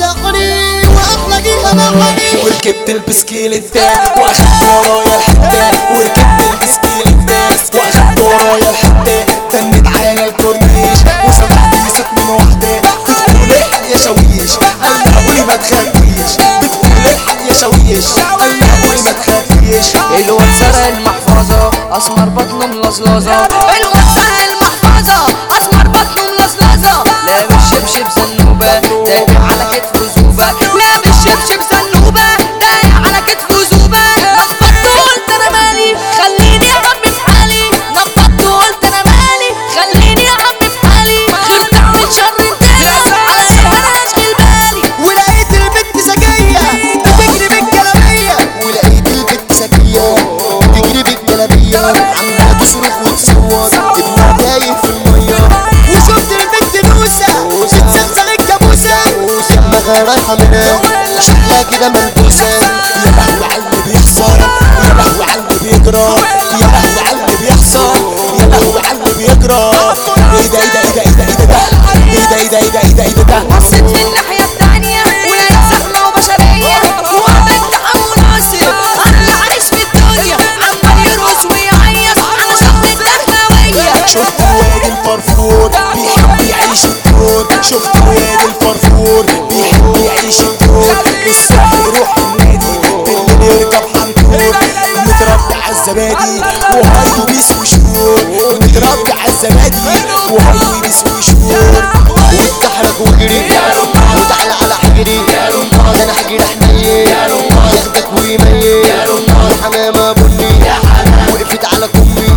بلغني واحلى جيها بلغني وركبت البسكيل التاني واخدت ورايا الحتة وركبت البسكيل التاني واخدت ورايا الحتة تنت على الكورنيش وسمعت مسك من واحدة بتقول الحق يا شويش قال لها قولي ما تخافيش بتقول الحق يا شويش قال لها قولي ما تخافيش الواد سرق المحفظة أسمر بطنه ملظلظة الواد سرق المحفظة أسمر بطنه ملظلظة لابس شبشب زنوبة دايق على كتفه زوبة لابس شبشب زنوبة دايق على كتفه زوبة نفضت قلت أنا مالي خليني يا عم في حالي نفضت قلت أنا مالي خليني يا عم في حالي خفت أعمل شر تاني علشان أنا أشغل بالي ولقيت البنت ذكية بتجري بالجلابية ولقيت البنت ذكية بتجري بالجلابية عمالة تصرخ وتصور ابنها تايه في المية وشفت البنت نوسة بتسلسل الجاموسة دماغها رايحة منام شكلها كده ملبوسة يا لهوي على اللي بيحصل يا لهوي على اللي بيجرى يا لهوي على اللي بيحصل يا لهوي على اللي بيجرى ايه ده ايه ده ايه ده ايه ده ايه ده ايه ده ايه ده ايه ده ايه ده ايه ده بصيت في الناحية التانية ولقيت زحمة وبشرية وقابلت حمو ناصر أحلى عريس في الدنيا عمال يرقص ويعيط علشان الدخلاوية شفت الواد الفرفور بيحب يعيش الدور شفت الواد الفرفور بيحب يعيش الدور الصبح يروح النادي بالليل يركب حنطور متربي على الزبادي وهاي وبيس وشهور متربي على الزبادي وهاي وبيس وشهور واتحرك وجري وتعالى على حجري ده انا حجري حنين ياخدك ويميل وحمامة بني وقفت على كمي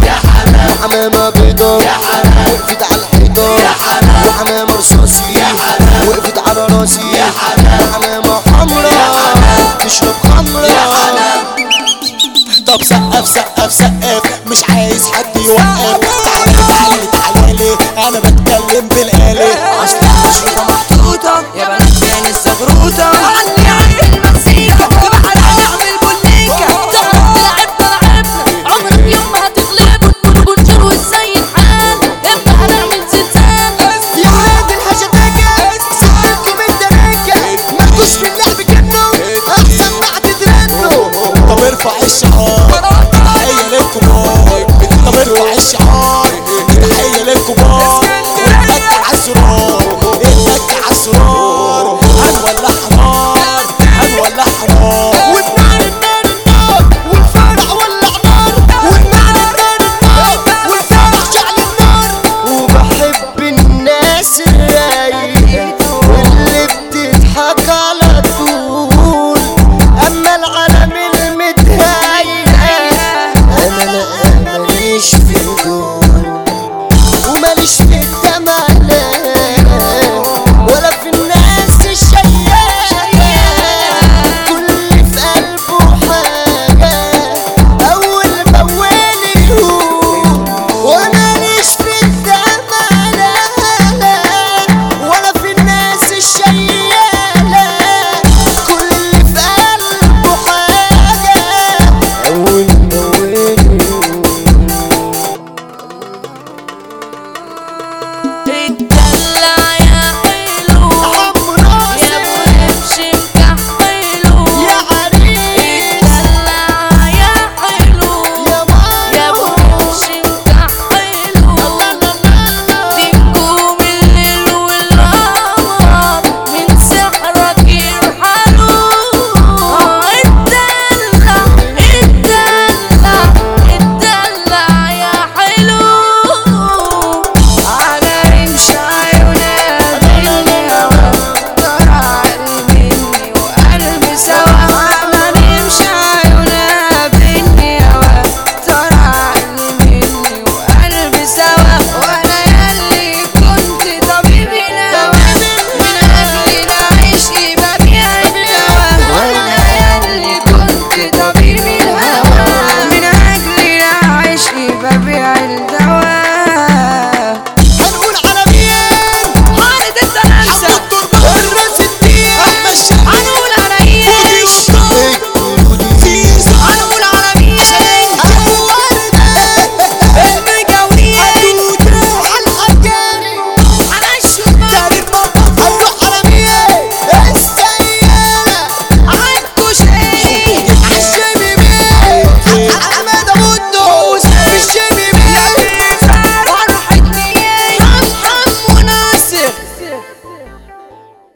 وحمامة بيضة وقفت على الحيطة وحمامة رصاصي وقفت على راسي وحمامة حمرا تشرب خمرة طب سقف سقف سقف مش عايز حد يوقف